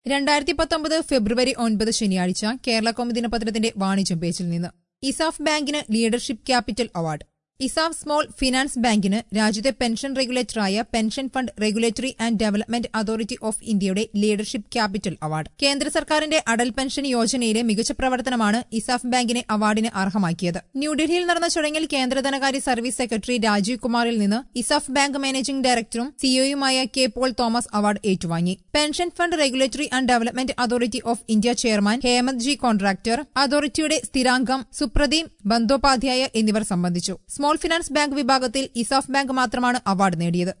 രണ്ടായിരത്തി പത്തൊമ്പത് ഫെബ്രുവരി ഒൻപത് ശനിയാഴ്ച കേരള കോമി ദിനപത്രത്തിന്റെ വാണിജ്യം പേജിൽ നിന്ന് ഇസാഫ് ബാങ്കിന് leadership capital award ESAF small finance ബാങ്കിന് രാജ്യത്തെ പെൻഷൻ റെഗുലേറ്ററായ pension fund regulatory and development authority of ഇന്ത്യയുടെ ലീഡർഷിപ്പ് ക്യാപിറ്റൽ അവാർഡ് കേന്ദ്ര സർക്കാരിന്റെ അടൽ പെൻഷൻ യോജനയിലെ മികച്ച പ്രവർത്തനമാണ് ഇസാഫ് ബാങ്കിനെ അവാർഡിന് അർഹമാക്കിയത് ന്യൂഡൽഹിയിൽ നടന്ന ചടങ്ങിൽ കേന്ദ്ര ധനകാര്യ സർവീസ് സെക്രട്ടറി രാജീവ് കുമാറിൽ നിന്ന് ഇസാഫ് ബാങ്ക് മാനേജിംഗ് ഡയറക്ടറും സിഇഒയുമായ കെ പോൾ തോമസ് അവാർഡ് ഏറ്റുവാങ്ങി pension fund regulatory and development authority of India chairman Hemant G Contractor അതോറിറ്റിയുടെ സ്ഥിരാംഗം സുപ്രദീപ് ബന്ദോപാധ്യായ എന്നിവർ സംബന്ധിച്ചു സ്മോൾ ഫിനാൻസ് ബാങ്ക് വിഭാഗത്തിൽ ഇസാഫ് ബാങ്ക് മാത്രമാണ് അവാർഡ് നേടിയത്